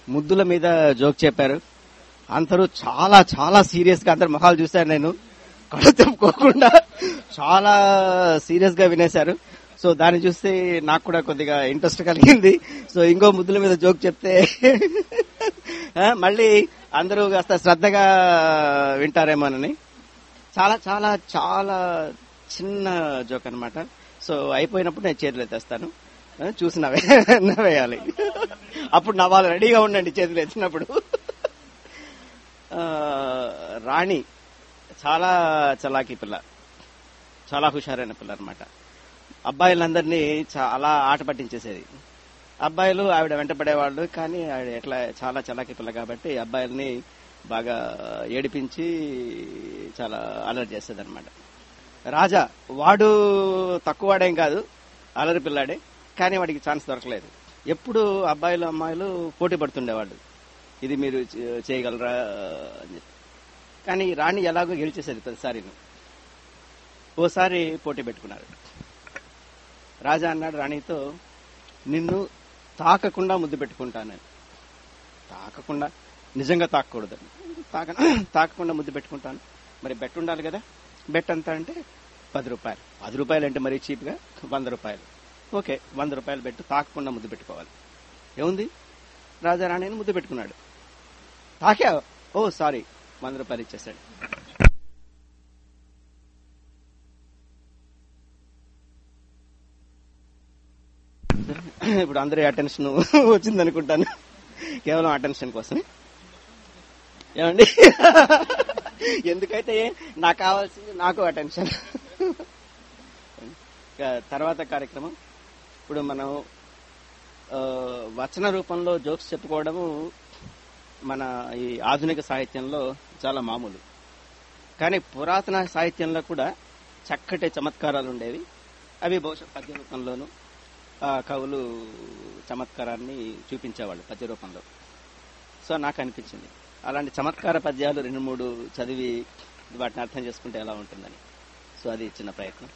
ముద్దుల మీద జోక్ చెప్పారు అందరూ చాలా చాలా సీరియస్ గా అందరు మొహాలు చూశారు నేను కళ్ళు తెప్పుకోకుండా చాలా సీరియస్ గా వినేశారు సో దాన్ని చూస్తే నాకు కూడా కొద్దిగా ఇంట్రెస్ట్ కలిగింది సో ఇంకో ముద్దుల మీద జోక్ చెప్తే ఆ, మళ్ళీ అందరూ కాస్త శ్రద్ధగా వింటారేమోనని చాలా చాలా చాలా చిన్న జోక్ అన్నమాట సో అయిపోయినప్పుడు నేను చేతులు ఎత్తేస్తాను ఆ, చూసి నవ్వే నవ్వేయాలి అప్పుడు నవ్వాలి రెడీగా ఉండండి చేతులు ఎత్తినప్పుడు ఆ, రాణి చాలా చలాకీ పిల్ల చాలా హుషారైన పిల్ల అనమాట అబ్బాయిలందరినీ చాలా ఆట పట్టించేసేది అబ్బాయిలు ఆవిడ వెంట పడేవాళ్ళు కానీ ఆవిడ ఎట్లా చాలా చలాకీ పిల్ల కాబట్టి అబ్బాయిల్ని బాగా ఏడిపించి చాలా అలర్ట్ చేసేది అనమాట రాజా వాడు తక్కువవాడేం కాదు అలరి పిల్లాడే కానీ వాడికి ఛాన్స్ దొరకలేదు ఎప్పుడు అబ్బాయిలు అమ్మాయిలు పోటీ పడుతుండేవాళ్ళు ఇది మీరు చే- చేయగలరా అని చెప్పి. కానీ రాణి ఎలాగో గెలిచేసేది ప్రతిసారి ఓసారి పోటీ పెట్టుకున్నారు రాజా అన్నాడు రాణితో నిన్ను తాకకుండా ముద్దు పెట్టుకుంటానని తాకకుండా నిజంగా తాకకూడదని తాక తాకకుండా ముద్దు పెట్టుకుంటాను మరి బెట్ ఉండాలి కదా బెట్ ఎంత అంటే పది రూపాయలు పది రూపాయలు అంటే మరీ చీప్గా వంద రూపాయలు ఓకే వంద రూపాయలు పెట్టు తాకకుండా ముద్దు పెట్టుకోవాలి ఏముంది రాజా రాణిని ముద్దు పెట్టుకున్నాడు తాకా ఓ సారీ వంద రూపాయలు ఇచ్చేసాడు ఇప్పుడు అందరి అటెన్షన్ వచ్చింది అనుకుంటాను కేవలం అటెన్షన్ కోసమే ఏమండి ఎందుకైతే నాకు కావాల్సింది నాకు అటెన్షన్ ఇక తర్వాత కార్యక్రమం ఇప్పుడు మనం ఆ, వచన రూపంలో జోక్స్ చెప్పుకోవడము మన ఈ ఆధునిక సాహిత్యంలో చాలా మామూలు కానీ పురాతన సాహిత్యంలో కూడా చక్కటి చమత్కారాలు ఉండేవి అవి బహుశా పద్య రూపంలోను ఆ కవులు చమత్కారాన్ని చూపించేవాళ్ళు పద్య రూపంలో సో నాకు అనిపించింది అలాంటి చమత్కార పద్యాలు రెండు మూడు చదివి వాటిని అర్థం చేసుకుంటే ఎలా ఉంటుందని సో అది చిన్న ప్రయత్నం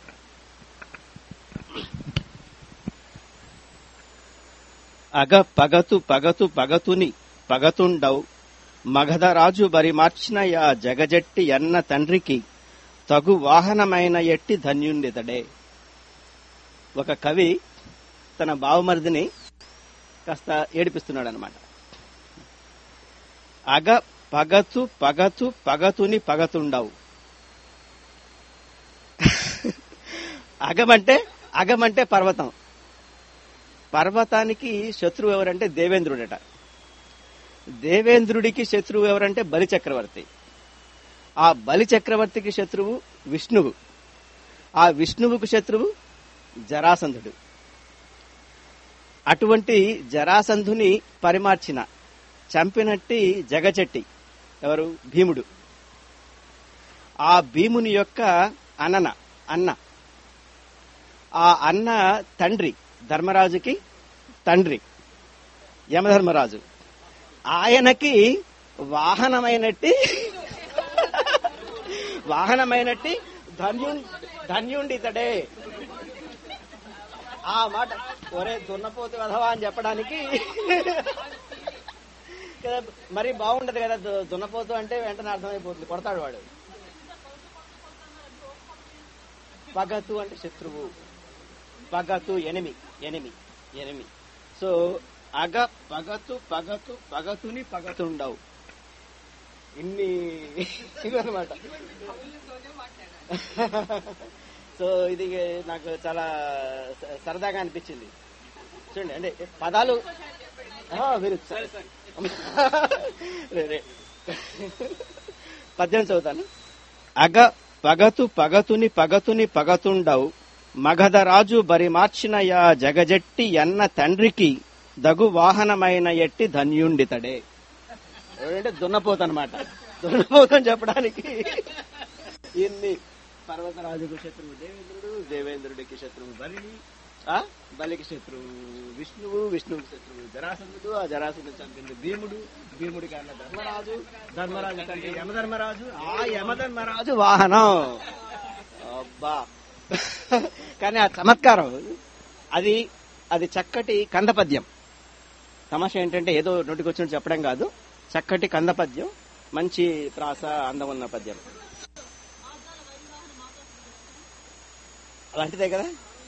అగ పగతు పగతు పగతుని పగతుండవు మగధరాజు బరి మార్చిన యా జగజట్టి ఎన్న తండ్రికి తగు వాహనమైన ఎట్టి ధన్యుండితడే ఒక కవి తన బావమరిదిని కాస్త ఏడిపిస్తున్నాడు అనమాట అగ పగతు పగతు పగతుని పగతుండవు అగమంటే అగమంటే పర్వతం పర్వతానికి శత్రువు ఎవరంటే దేవేంద్రుడట దేవేంద్రుడికి శత్రువు ఎవరంటే బలి చక్రవర్తి ఆ బలి చక్రవర్తికి శత్రువు విష్ణువు ఆ విష్ణువుకు శత్రువు జరాసంధుడు అటువంటి జరాసంధుని పరిమార్చిన చంపినట్టి జగచెట్టి ఎవరు భీముడు ఆ భీముని యొక్క అనన అన్న ఆ అన్న తండ్రి ధర్మరాజుకి తండ్రి యమధర్మరాజు ఆయనకి వాహనమైనట్టి వాహనమైనట్టి ధన్యు ధన్యుండి ఇతడే ఆ మాట ఒరే దున్నపోతు వధవా అని చెప్పడానికి కదా మరి బాగుంటది కదా దు- దున్నపోతు అంటే వెంటనే అర్థమైపోతుంది కొడతాడు వాడు పగతు అంటే శత్రువు పగతు ఎనిమి ఎనిమి ఎనిమి సో అగ పగతు పగతు పగతుని పగతుండవు ఇన్ని ఇవన్నమాట సో ఇది నాకు చాలా స- సరదాగా అనిపించింది చూడండి అంటే పదాలు ఆ, మీరు రే, రే. పద్యం చదువుతాను అగ పగతు పగతుని పగతుని పగతుండవు మగధరాజు బరి మార్చిన యా జగజెట్టి ఎన్న తండ్రికి దగు వాహనమైన ఎట్టి ధన్యుండితడే ఎవరంటే దున్నపోతనమాట దున్నపోతని చెప్పడానికి ఇన్ని పర్వతరాజుకు శత్రువు దేవేంద్రుడు దేవేంద్రుడికి శత్రువు బలిని ఆ బలికి శత్రువు విష్ణువు విష్ణువుకి శత్రువు జరాసంధుడు ఆ జరాసంధుడు చంపింది భీముడు భీముడికి అన్న ధర్మరాజు ధర్మరాజు తండ్రి యమధర్మరాజు ఆ యమధర్మరాజు వాహనం అబ్బా కానీ ఆ చమత్కారం అది అది చక్కటి కందపద్యం తమాషా ఏంటంటే ఏదో నోటికి వచ్చినట్టు చెప్పడం కాదు చక్కటి కంద పద్యం మంచి ప్రాస అందం ఉన్న పద్యం అలాంటిదే కదా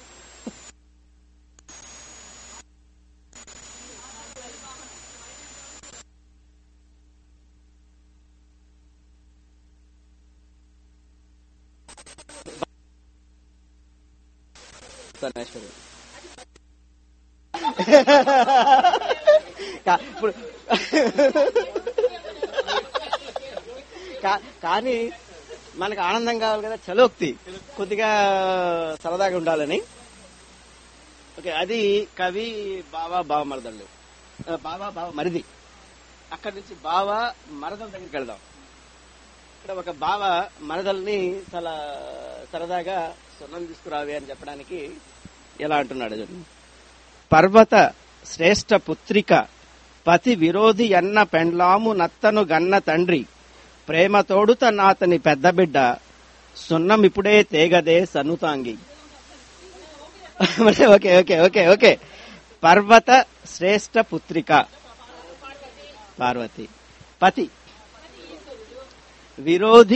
సరేశ్వరి కా- ఇప్పుడు కా- కానీ మనకు ఆనందం కావాలి కదా చలోక్తి కొద్దిగా సరదాగా ఉండాలని ఓకే అది కవి బావా బావ మరదళ్ళు ఆ, బావా బావ మరిది అక్కడి నుంచి బావ మరదల దగ్గరికి వెళ్దాం ఇక్కడ ఒక బావ మరదల్ని చాలా సరదాగా సున్నం తీసుకురావి అని చెప్పడానికి ఎలా అంటున్నాడు చూడండి పర్వత శ్రేష్ఠ పుత్రిక పతి విరోధి అన్న పెండ్లాము నత్తను గన్న తండ్రి ప్రేమ తోడుత నాతని పెద్ద బిడ్డ సున్నం ఇప్పుడే తేగదే సనుతాంగి ఓకే ఓకే ఓకే ఓకే పర్వత శ్రేష్ఠ పుత్రిక పార్వతి పతి విరోధి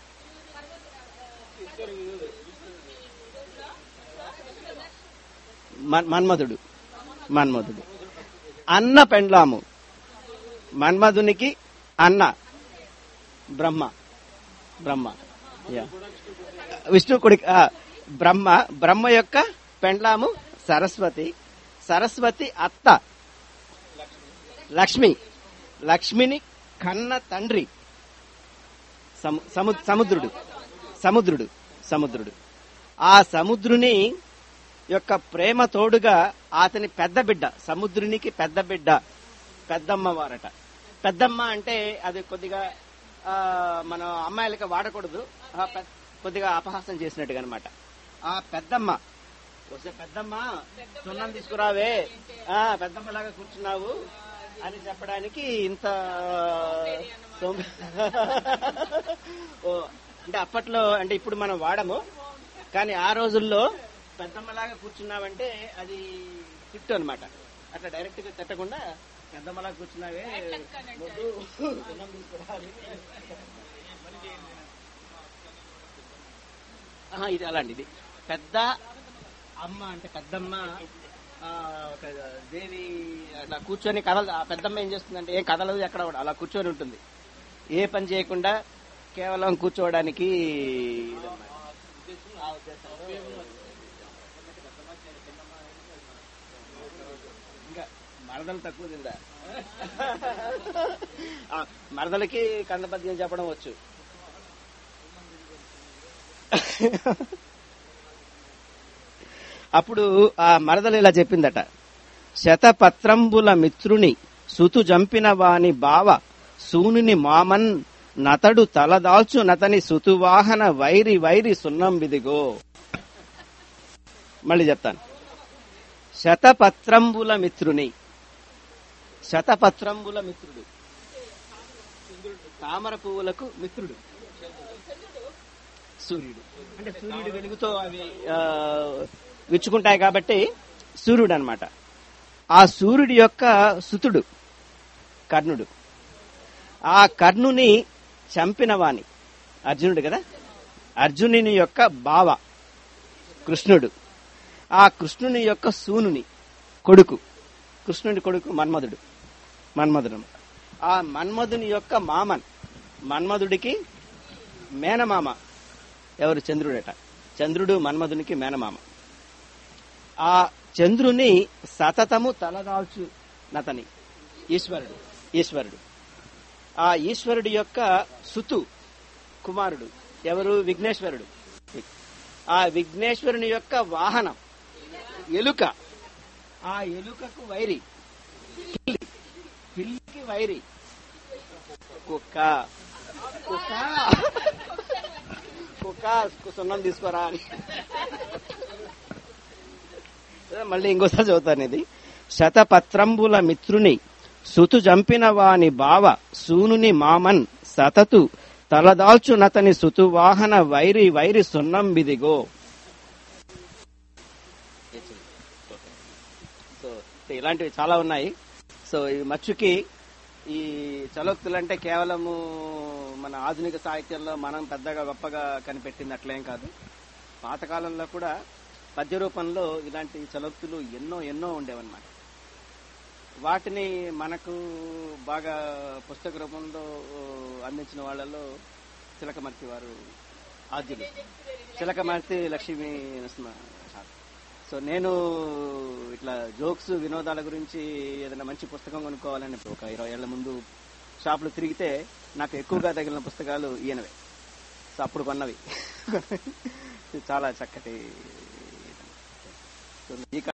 మన్- మన్మధుడు మన్మధుడు అన్న పెండ్లాము మన్మధునికి అన్న బ్రహ్మ బ్రహ్మ యా. విష్ణు కొడుకు ఆ, బ్రహ్మ బ్రహ్మ యొక్క పెండ్లాము సరస్వతి సరస్వతి అత్త లక్ష్మి లక్ష్మిని కన్న తండ్రి సము- సము- సముద్రుడు సముద్రుడు సముద్రుడు ఆ సముద్రుని యొక్క ప్రేమ తోడుగా అతని పెద్ద బిడ్డ సముద్రునికి పెద్ద బిడ్డ పెద్దమ్మ వారట పెద్దమ్మ అంటే అది కొద్దిగా ఆ, మన అమ్మాయిలకి వాడకూడదు ఆ పె- కొద్దిగా అపహాసం చేసినట్టుగా అనమాట ఆ పెద్దమ్మ వస్తే పెద్దమ్మ సున్నం తీసుకురావే ఆ పెద్దమ్మలాగా కూర్చున్నావు అని చెప్పడానికి ఇంత సొమ్- ఓ అంటే అప్పట్లో అంటే ఇప్పుడు మనం వాడము కానీ ఆ రోజుల్లో పెద్దమ్మలాగా కూర్చున్నావంటే అది తిట్టు అనమాట అట్లా డైరెక్ట్ గా తిట్టకుండా పెద్దమ్మలాగా కూర్చున్నావే వద్దు, సున్నం తీసుకురావాలి. ఆహా, ఇది అలాంటిది పెద్ద అమ్మ అంటే పెద్దమ్మ ఆ, ఒక దేవి అట్లా కూర్చొని కదలదు ఆ పెద్దమ్మ ఏం చేస్తుందంటే ఏం కదలదు ఎక్కడ కూడా అలా కూర్చొని ఉంటుంది ఏ పని చేయకుండా కేవలం కూర్చోవడానికి ఇదన్నమాట. ఆ ఉద్దేశంలో ఇంకా మరదలు తక్కువ తిందా ఆ, మరదలకి కందపద్యం చెప్పడం వచ్చు అప్పుడు ఆ మరదలు ఇలా చెప్పిందట శతపత్రంబుల మిత్రుని సుతు జంపిన వాని బావ సూనుని మామన్ నతడు తలదాల్చు నతని సుతువాహన వైరి వైరి సున్నం విదిగో మళ్ళీ చెప్తాను శతపత్రంబుల మిత్రుని శతపత్రంబుల మిత్రుడు తామర పువ్వులకు మిత్రుడు సూర్యుడు అంటే సూర్యుడు వెలుగుతో అవి ఆ, విచ్చుకుంటాయి కాబట్టి సూర్యుడు అన్నమాట ఆ సూర్యుడి యొక్క సుతుడు కర్ణుడు ఆ కర్ణుని చంపినవాని అర్జునుడు కదా అర్జునుని యొక్క బావ కృష్ణుడు ఆ కృష్ణుని యొక్క సూనుని కొడుకు కృష్ణుని కొడుకు మన్మధుడు మన్మధుడు ఆ మన్మధుని యొక్క మామన్ మన్మధుడికి మేనమామ ఎవరు చంద్రుడట చంద్రుడు మన్మధునికి మేనమామ ఆ చంద్రుని సతతము తలదాల్చు నతని ఈశ్వరుడు ఈశ్వరుడు ఆ ఈశ్వరుడి యొక్క సుతు కుమారుడు ఎవరు విఘ్నేశ్వరుడు ఆ విఘ్నేశ్వరుని యొక్క వాహనం ఎలుక ఆ ఎలుకకు వైరి పిల్లి పిల్లికి వైరి కుక్క కుక్క కుక్క సున్నం తీసుకోరా అని మళ్ళీ ఇంకోసారి చదువుతాను ఇది శతపత్రంబుల మిత్రుని సుతు జంపిన వాని బావ సూనుని మామన్ సతతు తలదాల్చునతని సుతువాహన వైరి వైరి సున్నం బిదిగో సో ఇలాంటివి చాలా ఉన్నాయి సో ఈ మచ్చుకి ఈ చలోక్తులు అంటే కేవలము మన ఆధునిక సాహిత్యంలో మనం పెద్దగా గొప్పగా కనిపెట్టింది అట్లేం కాదు పాతకాలంలో కూడా పద్య రూపంలో ఇలాంటి చలోక్తులు ఎన్నో ఎన్నో ఉండేవన్నమాట వాటిని మనకు బాగా పుస్తక రూపంలో అందించిన వాళ్ళలో చిలకమర్తి వారు ఆద్యులు చిలకమర్తి లక్ష్మీ నరసింహ సార్ సో నేను ఇట్లా జోక్స్ వినోదాల గురించి ఏదైనా మంచి పుస్తకం కొనుక్కోవాలని ఇప్పుడు ఒక ఇరవై ఏళ్ల ముందు షాపులు తిరిగితే నాకు ఎక్కువగా తగిలిన పుస్తకాలు ఈయనవే సో అప్పుడు కొన్నవి చాలా చక్కటి సో ఈ